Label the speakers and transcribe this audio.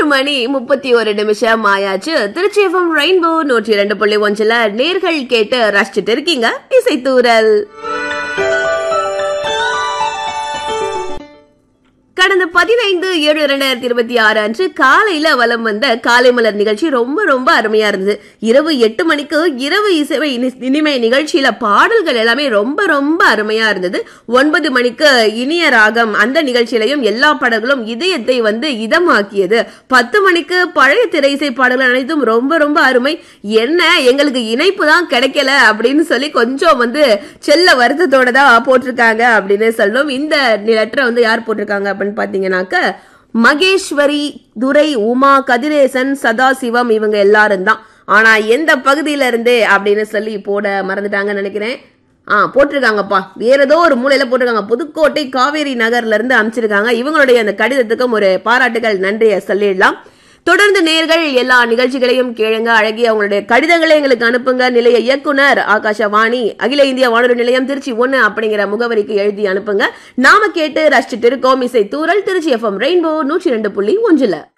Speaker 1: மணி முப்பத்தி ஒரு நிமிஷம் ஆயாச்சு திருச்சி எஃப்எம் ரெயின்போ நூற்றி இரண்டு புள்ளி ஒன்றுல நேர்கள் கேட்டு ரசிச்சுட்டு இருக்கீங்க இசைத்தூரல் கடந்த பதினைந்து ஏழு இரண்டாயிரத்தி இருபத்தி ஆறு அன்று காலையில வலம் வந்த காலை மலர் நிகழ்ச்சி ரொம்ப ரொம்ப அருமையா இருந்தது இரவு எட்டு மணிக்கு இரவு இசை இனி- இனிமை நிகழ்ச்சியில பாடல்கள் எல்லாமே ரொம்ப ரொம்ப அருமையா இருந்தது ஒன்பது மணிக்கு இனிய ராகம் அந்த நிகழ்ச்சியிலையும் எல்லா பாடல்களும் இதயத்தை வந்து இதமாக்கியது பத்து மணிக்கு பழைய திரை இசை பாடல்கள் அனைத்தும் ரொம்ப ரொம்ப அருமை என்ன எங்களுக்கு இணைப்பு தான் கிடைக்கல அப்படின்னு சொல்லி கொஞ்சம் வந்து செல்ல வருத்தத்தோட தான் போட்டிருக்காங்க அப்படின்னு சொல்லணும் இந்த லெட்டரை வந்து யார் போட்டிருக்காங்க அப்படின்னு பாத்தீங்கன்னாக்க மகேஸ்வரி துரை உமா கதிரேசன் சதாசிவம் இவங்க எல்லாரும் தான் ஆனா எந்த பகுதியில இருந்து அப்படின்னு சொல்லி போட மறந்துட்டாங்கன்னு நினைக்கிறேன் ஆ போட்டிருக்காங்கப்பா வேற ஏதோ ஒரு மூலையில போட்டிருக்காங்க புதுக்கோட்டை காவேரி நகர்ல இருந்து அமைச்சிருக்காங்க இவங்களுடைய அந்த கடிதத்துக்கும் ஒரு பாராட்டுகள் நன்றியை சொல்லிடலாம் தொடர்ந்து நேர்கள் எல்லா நிகழ்ச்சிகளையும் கேளுங்க அழகிய அவங்களுடைய கடிதங்களை எங்களுக்கு அனுப்புங்க நிலைய இயக்குனர் ஆகாஷவாணி அகில இந்திய வானொலி நிலையம் திருச்சி ஒன்னு அப்படிங்கிற முகவரிக்கு எழுதி அனுப்புங்க நாம கேட்டு ரசிச்சுட்டு இருக்கோம் இசை தூரல் திருச்சி எஃப்எம் ரெயின்போ நூற்றி ரெண்டு புள்ளி ஒன்றுல